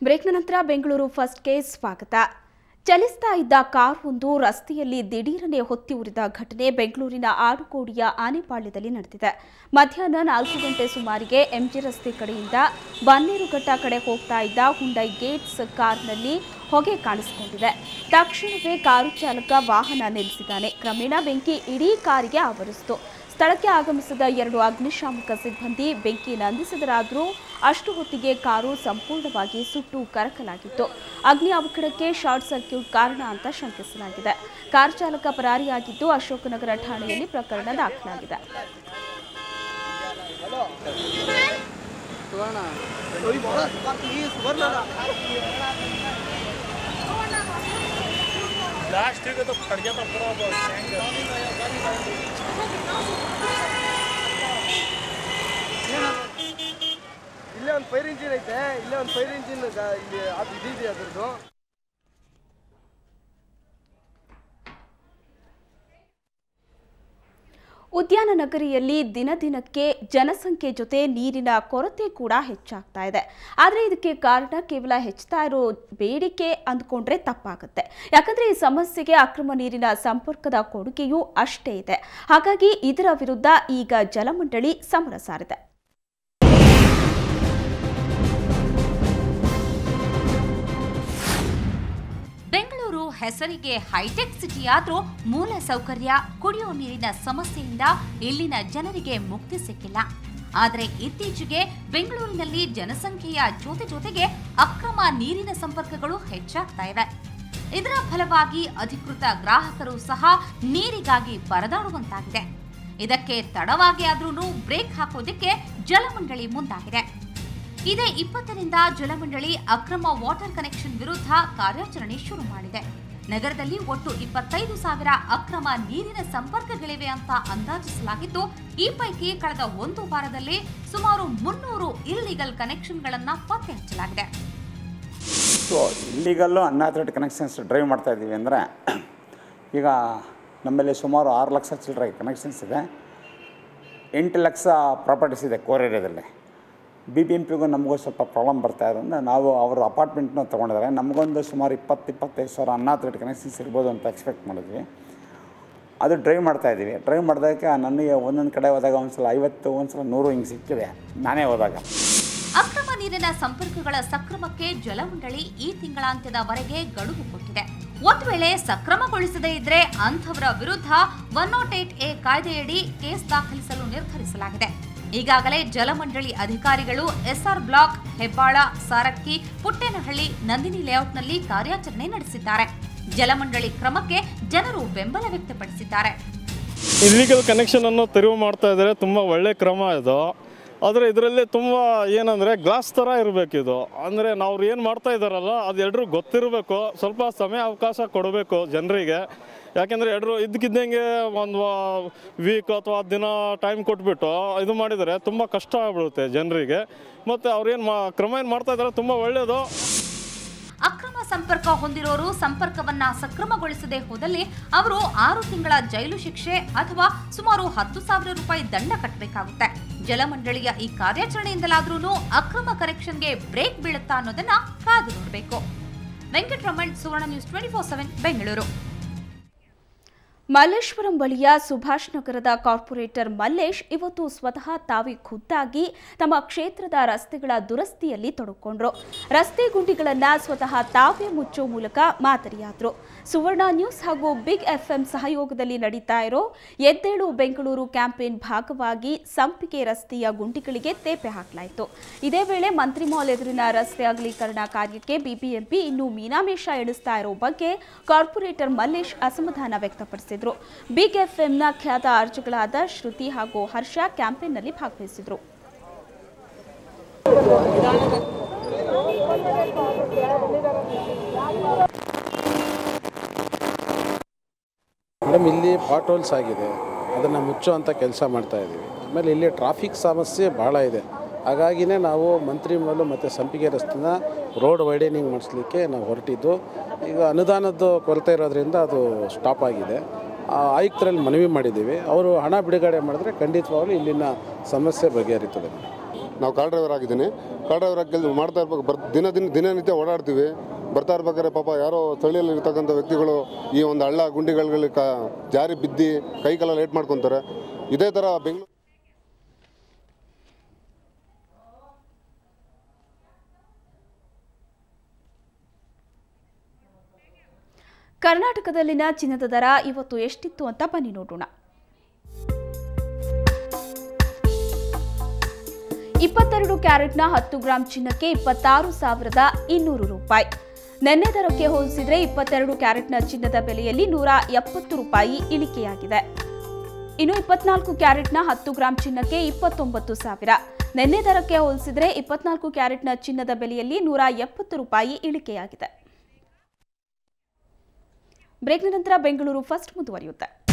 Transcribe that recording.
ಬ್ರೇಕ್ನ ನಂತರ ಬೆಂಗಳೂರು ಫಸ್ಟ್ಗೆ ಸ್ವಾಗತ ಚಲಿಸ್ತಾ ಇದ್ದ ಕಾರ್ ಒಂದು ರಸ್ತೆಯಲ್ಲಿ ದಿಢೀರನೆ ಹೊತ್ತಿ ಉರಿದ ಘಟನೆ ಬೆಂಗಳೂರಿನ ಆಡುಗೋಡಿಯ ಆನೆಪಾಳ್ಯದಲ್ಲಿ ನಡೆದಿದೆ ಮಧ್ಯಾಹ್ನ ನಾಲ್ಕು ಗಂಟೆ ಸುಮಾರಿಗೆ ಎಂಜಿ ರಸ್ತೆ ಕಡೆಯಿಂದ ಬನ್ನೇರುಘಟ್ಟ ಕಡೆ ಹೋಗ್ತಾ ಇದ್ದ ಹುಂಡೈ ಗೇಟ್ಸ್ ಕಾರ್ನಲ್ಲಿ ಹೊಗೆ ಕಾಣಿಸಿಕೊಂಡಿದೆ ತಕ್ಷಣವೇ ಕಾರು ಚಾಲಕ ವಾಹನ ನಿಲ್ಲಿಸಿದ್ದಾನೆ ಕ್ರಮೇಣ ಬೆಂಕಿ ಇಡೀ ಕಾರಿಗೆ ಆವರಿಸಿತು ಸ್ಥಳಕ್ಕೆ ಆಗಮಿಸಿದ ಎರಡು ಅಗ್ನಿಶಾಮಕ ಸಿಬ್ಬಂದಿ ಬೆಂಕಿ ನಂದಿಸಿದರಾದರೂ ಅಷ್ಟು ಹೊತ್ತಿಗೆ ಕಾರು ಸಂಪೂರ್ಣವಾಗಿ ಸುಟ್ಟು ಕರಕಲಾಗಿತ್ತು ಅಗ್ನಿ ಅವಘಡಕ್ಕೆ ಶಾರ್ಟ್ ಸರ್ಕ್ಯೂಟ್ ಕಾರಣ ಅಂತ ಶಂಕಿಸಲಾಗಿದೆ ಕಾರ್ ಚಾಲಕ ಪರಾರಿಯಾಗಿದ್ದು ಅಶೋಕನಗರ ಠಾಣೆಯಲ್ಲಿ ಪ್ರಕರಣ ದಾಖಲಾಗಿದೆ लास्ट ठीक है तो फट जाता पूरा वो टैंक ಇಲ್ಲೇ ಒಂದು ಫೈರ್ ಇಂಜಿನ್ ಐತೆ ಇಲ್ಲೇ ಒಂದು ಫೈರ್ ಇಂಜಿನ್ ಇಲ್ಲಿ ಅದು ಇದಿದೆ ಅದ್ರದ್ದು ಉದ್ಯಾನ ನಗರಿಯಲ್ಲಿ ದಿನ ದಿನಕ್ಕೆ ಜನಸಂಖ್ಯೆ ಜೊತೆ ನೀರಿನ ಕೊರತೆ ಕೂಡ ಹೆಚ್ಚಾಗ್ತಾ ಇದೆ ಆದರೆ ಇದಕ್ಕೆ ಕಾರಣ ಕೇವಲ ಹೆಚ್ಚುತ್ತಾ ಇರೋ ಬೇಡಿಕೆ ಅಂದ್ಕೊಂಡ್ರೆ ತಪ್ಪಾಗುತ್ತೆ ಯಾಕಂದ್ರೆ ಈ ಸಮಸ್ಯೆಗೆ ಅಕ್ರಮ ನೀರಿನ ಸಂಪರ್ಕದ ಕೊಡುಗೆಯೂ ಅಷ್ಟೇ ಇದೆ ಹಾಗಾಗಿ ಇದರ ವಿರುದ್ಧ ಈಗ ಜಲಮಂಡಳಿ ಸಮರ ಸಾರಿದೆ ಬೆಂಗಳೂರು ಹೆಸರಿಗೆ ಹೈಟೆಕ್ ಸಿಟಿಯಾದ್ರೂ ಮೂಲ ಸೌಕರ್ಯ ಕುಡಿಯೋ ನೀರಿನ ಸಮಸ್ಯೆಯಿಂದ ಇಲ್ಲಿನ ಜನರಿಗೆ ಮುಕ್ತಿ ಸಿಕ್ಕಿಲ್ಲ ಆದರೆ ಇತ್ತೀಚೆಗೆ ಬೆಂಗಳೂರಿನಲ್ಲಿ ಜನಸಂಖ್ಯೆಯ ಜೊತೆ ಜೊತೆಗೆ ಅಕ್ರಮ ನೀರಿನ ಸಂಪರ್ಕಗಳು ಹೆಚ್ಚಾಗ್ತಾ ಇವೆ ಇದರ ಫಲವಾಗಿ ಅಧಿಕೃತ ಗ್ರಾಹಕರು ಸಹ ನೀರಿಗಾಗಿ ಪರದಾಡುವಂತಾಗಿದೆ ಇದಕ್ಕೆ ತಡವಾಗಿ ಆದ್ರೂ ಬ್ರೇಕ್ ಹಾಕೋದಕ್ಕೆ ಜಲಮಂಡಳಿ ಮುಂದಾಗಿದೆ ಇದೇ ಇಪ್ಪತ್ತರಿಂದ ಜಲಮಂಡಳಿ ಅಕ್ರಮ ವಾಟರ್ ಕನೆಕ್ಷನ್ ವಿರುದ್ಧ ಕಾರ್ಯಾಚರಣೆ ಶುರು ಮಾಡಿದೆ ನಗರದಲ್ಲಿ ಒಟ್ಟು ಇಪ್ಪತ್ತೈದು ಸಾವಿರ ಅಕ್ರಮ ನೀರಿನ ಸಂಪರ್ಕಗಳಿವೆ ಅಂತ ಅಂದಾಜಿಸಲಾಗಿದ್ದು ಈ ಪೈಕಿ ಕಳೆದ ಒಂದು ವಾರದಲ್ಲಿ ಸುಮಾರು ಮುನ್ನೂರು ಇಲ್ಲಿಗಲ್ ಕನೆಕ್ಷನ್ಗಳನ್ನ ಪತ್ತೆ ಹಚ್ಚಲಾಗಿದೆ so illegal unauthorised connections drive ಮಾಡ್ತಾ ಇದ್ದೀವಿ ಅಂದರೆ ಈಗ ನಮ್ಮಲ್ಲಿ ಸುಮಾರು ಆರು ಲಕ್ಷ ಚಿಲ್ಲರೆ ಕನೆಕ್ಷನ್ಸ್ ಇದೆ ಎಂಟು ಲಕ್ಷ ಪ್ರಾಪರ್ಟೀಸ್ ಇದೆ ಕೋರ್ ಏರಿಯಾದಲ್ಲಿ ಬಿ ಬಿ ಎಂ ಪಿಗೂ ನಮಗೂ ಸ್ವಲ್ಪ ಪ್ರಾಬ್ಲಮ್ ಬರ್ತಾ ಇರೋದ್ರಿಂದ ನಾವು ಅವ್ರ ಅಪಾರ್ಟ್ಮೆಂಟ್ನ ತೊಗೊಂಡಿದ್ದಾರೆ ನಮಗೊಂದು ಸುಮಾರು ಇಪ್ಪತ್ತು ಇಪ್ಪತ್ತೈದು ಸಾವಿರ ಅನ್ಆಥರೈಟ್ ಕನೆಕ್ಷನ್ಸ್ ಇರ್ಬೋದು ಅಂತ ಎಕ್ಸ್ಪೆಕ್ಟ್ ಮಾಡಿದ್ವಿ ಅದು ಡ್ರೈವ್ ಮಾಡ್ತಾ ಇದ್ದೀವಿ ಡ್ರೈವ್ ಮಾಡಿದಾಗ ನನಗೆ ಒಂದೊಂದು ಕಡೆ ಹೋದಾಗ ಒಂದು ಸಲ ಐವತ್ತು ಒಂದು ಸಲ ನೂರು ಹಿಂಗೆ ಸಿಕ್ಕಿದೆ ನಾನೇ ಹೋದಾಗ ಅಕ್ರಮ ನೀರಿನ ಸಂಪರ್ಕಗಳ ಸಕ್ರಮಕ್ಕೆ ಜಲಮಂಡಳಿ ಈ ತಿಂಗಳಾಂತ್ಯದವರೆಗೆ ಗಡುವು ಕೊಟ್ಟಿದೆ ಒಂದು ವೇಳೆ ಸಕ್ರಮಗೊಳಿಸದೇ ಇದ್ರೆ ಅಂಥವರ ವಿರುದ್ಧ ಒನ್ ನಾಟ್ ಏಟ್ ಎ ಕಾಯ್ದೆಯಡಿ ಕೇಸ್ ದಾಖಲಿಸಲು ನಿರ್ಧರಿಸಲಾಗಿದೆ ಈಗಾಗಲೇ ಜಲಮಂಡಳಿ ಅಧಿಕಾರಿಗಳು ಎಸ್ಆರ್ ಬ್ಲಾಕ್ ಹೆಬ್ಬಾಳ ಸಾರಕ್ಕಿ ಪುಟ್ಟೇನಹಳ್ಳಿ ನಂದಿನಿ ಲೇಔಟ್ನಲ್ಲಿ ಕಾರ್ಯಾಚರಣೆ ನಡೆಸಿದ್ದಾರೆ ಜಲಮಂಡಳಿ ಕ್ರಮಕ್ಕೆ ಜನರು ಬೆಂಬಲ ವ್ಯಕ್ತಪಡಿಸಿದ್ದಾರೆ ಇಲ್ಲಿಗಲ್ ಕನೆಕ್ಷನ್ ಅನ್ನು ತೆರವು ಮಾಡ್ತಾ ಇದ್ದಾರೆ ತುಂಬ ಒಳ್ಳೆ ಕ್ರಮ ಇದು ಆದರೆ ಇದರಲ್ಲಿ ತುಂಬ ಏನಂದರೆ ಗ್ಲಾಸ್ ಥರ ಇರಬೇಕು ಇದು ಅಂದರೆ ನಾವು ಏನು ಮಾಡ್ತಾ ಇದ್ದಾರಲ್ಲ ಅದು ಎಲ್ರಿಗೂ ಗೊತ್ತಿರಬೇಕು ಸ್ವಲ್ಪ ಸಮಯ ಅವಕಾಶ ಕೊಡಬೇಕು ಜನರಿಗೆ ಯಾಕೆಂದರೆ ಎಲ್ರು ಇದ್ದಕ್ಕಿದ್ದಂಗೆ ಒಂದು ವೀಕ್ ಅಥವಾ ದಿನ ಟೈಮ್ ಕೊಟ್ಬಿಟ್ಟು ಇದು ಮಾಡಿದರೆ ತುಂಬ ಕಷ್ಟ ಆಗ್ಬಿಡುತ್ತೆ ಜನರಿಗೆ ಮತ್ತು ಅವ್ರೇನು ಮಾ ಕ್ರಮ ಏನು ಮಾಡ್ತಾ ಇದ್ದಾರೆ ತುಂಬ ಒಳ್ಳೆಯದು ಅಕ್ರಮ ಸಂಪರ್ಕ ಹೊಂದಿರೋರು ಸಂಪರ್ಕವನ್ನ ಸಕ್ರಮಗೊಳಿಸದೆ ಹೋದಲ್ಲಿ ಅವರು ಆರು ತಿಂಗಳ ಜೈಲು ಶಿಕ್ಷೆ ಅಥವಾ ಸುಮಾರು ಹತ್ತು ಸಾವಿರ ರೂಪಾಯಿ ದಂಡ ಕಟ್ಟಬೇಕಾಗುತ್ತೆ ಜಲಮಂಡಳಿಯ ಈ ಕಾರ್ಯಾಚರಣೆಯಿಂದಲಾದ್ರೂ ಅಕ್ರಮ ಕನೆಕ್ಷನ್ಗೆ ಬ್ರೇಕ್ ಬೀಳುತ್ತಾ ಅನ್ನೋದನ್ನ ಕಾದು ನೋಡಬೇಕು Venkataraman Suvarna news twenty four seven Bengaluru Malleshwaram ಬಳಿಯ ಸುಭಾಷ್ ನಗರದ ಕಾರ್ಪೊರೇಟರ್ ಮಲ್ಲೇಶ್ ಇವತ್ತು ಸ್ವತಃ ತಾವೇ ಖುದ್ದಾಗಿ ತಮ್ಮ ಕ್ಷೇತ್ರದ ರಸ್ತೆಗಳ ದುರಸ್ತಿಯಲ್ಲಿ ತೊಡಕೊಂಡ್ರು ರಸ್ತೆ ಗುಂಡಿಗಳನ್ನ ಸ್ವತಃ ತಾವೇ ಮುಚ್ಚೋ ಮೂಲಕ ಮಾದರಿಯಾದ್ರು ಸುವರ್ಣ ನ್ಯೂಸ್ ಹಾಗೂ ಬಿಗ್ ಎಫ್ಎಂ ಸಹಯೋಗದಲ್ಲಿ ನಡೀತಾ ಇರೋ ಎದ್ದೇಳು ಬೆಂಗಳೂರು ಕ್ಯಾಂಪೇನ್ ಭಾಗವಾಗಿ ಸಂಪಿಗೆ ರಸ್ತೆಯ ಗುಂಡಿಗಳಿಗೆ ತೇಪೆ ಹಾಕಲಾಯಿತು ಇದೇ ವೇಳೆ ಮಂತ್ರಿ ಮಾಲ್ ಎದುರಿನ ರಸ್ತೆ ಅಗಲೀಕರಣ ಕಾರ್ಯಕ್ಕೆ ಬಿಬಿಎಂಪಿ ಇನ್ನು ಮೀನಾಮೇಷ ಎಣಿಸ್ತಾ ಇರೋ ಬಗ್ಗೆ ಕಾರ್ಪೊರೇಟರ್ ಮಲ್ಲೇಶ್ ಅಸಮಾಧಾನ ವ್ಯಕ್ತಪಡಿಸಿದ್ರು ಬಿಗ್ ಎಫ್ಎಂನ ಖ್ಯಾತ ಅರ್ಜಿಗಳಾದ ಶ್ರುತಿ ಹಾಗೂ ಹರ್ಷ ಕ್ಯಾಂಪೇನ್ನಲ್ಲಿ ಭಾಗವಹಿಸಿದ್ರು ಮೇಡಮ್ ಇಲ್ಲಿ ಪಾಟ್ ಹೋಲ್ಸ್ ಆಗಿದೆ ಅದನ್ನು ಮುಚ್ಚುವಂಥ ಕೆಲಸ ಮಾಡ್ತಾ ಇದ್ದೀವಿ ಆಮೇಲೆ ಇಲ್ಲಿ ಟ್ರಾಫಿಕ್ ಸಮಸ್ಯೆ ಭಾಳ ಇದೆ ಹಾಗಾಗಿನೇ ನಾವು ಮಂತ್ರಿ ಮಾಲು ಮತ್ತು ಸಂಪಿಗೆ ರಸ್ತೆನ ರೋಡ್ ವೈಡನಿಂಗ್ ಮಾಡಿಸ್ಲಿಕ್ಕೆ ನಾವು ಹೊರಟಿದ್ದು ಈಗ ಅನುದಾನದ ಕೊರತೆ ಇರೋದ್ರಿಂದ ಅದು ಸ್ಟಾಪ್ ಆಗಿದೆ ಆ ಆಯುಕ್ತರಲ್ಲಿ ಮನವಿ ಮಾಡಿದ್ದೀವಿ ಅವರು ಹಣ ಬಿಡುಗಡೆ ಮಾಡಿದ್ರೆ ಖಂಡಿತವಾಗ್ಲೂ ಇಲ್ಲಿನ ಸಮಸ್ಯೆ ಬಗೆಹರಿತದೆ ನಾವು ಕಾರ್ ಡ್ರೈವರ್ ಆಗಿದ್ದೀನಿ ಕಾಟಾವರ ಕೆಲಸ ಮಾಡ್ತಾ ಇರ್ಬೇಕು ಬರ್ ದಿನ ದಿನ ದಿನನಿತ್ಯ ಓಡಾಡ್ತೀವಿ ಬರ್ತಾ ಇರ್ಬೇಕಾದ್ರೆ ಪಾಪ ಯಾರೋ ಸ್ಥಳೀಯಲ್ಲಿ ಇರ್ತಕ್ಕಂಥ ವ್ಯಕ್ತಿಗಳು ಈ ಒಂದು ಹಳ್ಳ ಗುಂಡಿಗಳಿಗೆ ಕ ಜಾರಿ ಬಿದ್ದು ಕೈ ಕಾಲ ಲೇಟ್ ಮಾಡ್ಕೊತಾರೆ ಇದೇ ಥರ ಬೆಂಗಳೂರು ಕರ್ನಾಟಕದಲ್ಲಿನ ಚಿನ್ನದ ದರ ಇವತ್ತು ಎಷ್ಟಿತ್ತು ಅಂತ ಬನ್ನಿ ನೋಡೋಣ ಇಪ್ಪತ್ತೆರಡು ಕ್ಯಾರೆಟ್ನ ಹತ್ತು ಗ್ರಾಂ ಚಿನ್ನಕ್ಕೆ ಇಪ್ಪತ್ತಾರು ಸಾವಿರದ ಇನ್ನೂರು ರೂಪಾಯಿ ನೆನ್ನೆ ದರಕ್ಕೆ ಹೋಲಿಸಿದ್ರೆ ಇಪ್ಪತ್ತೆರಡು ಕ್ಯಾರೆಟ್ನ ಚಿನ್ನದ ಬೆಲೆಯಲ್ಲಿ ನೂರ ಎಪ್ಪತ್ತು ರೂಪಾಯಿ ಇಳಿಕೆಯಾಗಿದೆ ಇನ್ನು ಇಪ್ಪತ್ನಾಲ್ಕು ಕ್ಯಾರೆಟ್ನ ಹತ್ತು ಗ್ರಾಂ ಚಿನ್ನಕ್ಕೆ ಇಪ್ಪತ್ತೊಂಬತ್ತು ಸಾವಿರ ನೆನ್ನೆ ದರಕ್ಕೆ ಹೋಲಿಸಿದ್ರೆ ಇಪ್ಪತ್ನಾಲ್ಕು ಕ್ಯಾರೆಟ್ನ ಚಿನ್ನದ ಬೆಲೆಯಲ್ಲಿ ನೂರ ಎಪ್ಪತ್ತು ರೂಪಾಯಿ ಇಳಿಕೆಯಾಗಿದೆ ಬ್ರೇಕ್ನ ನಂತರ ಬೆಂಗಳೂರು ಫಸ್ಟ್ ಮುಂದುವರಿಯುತ್ತೆ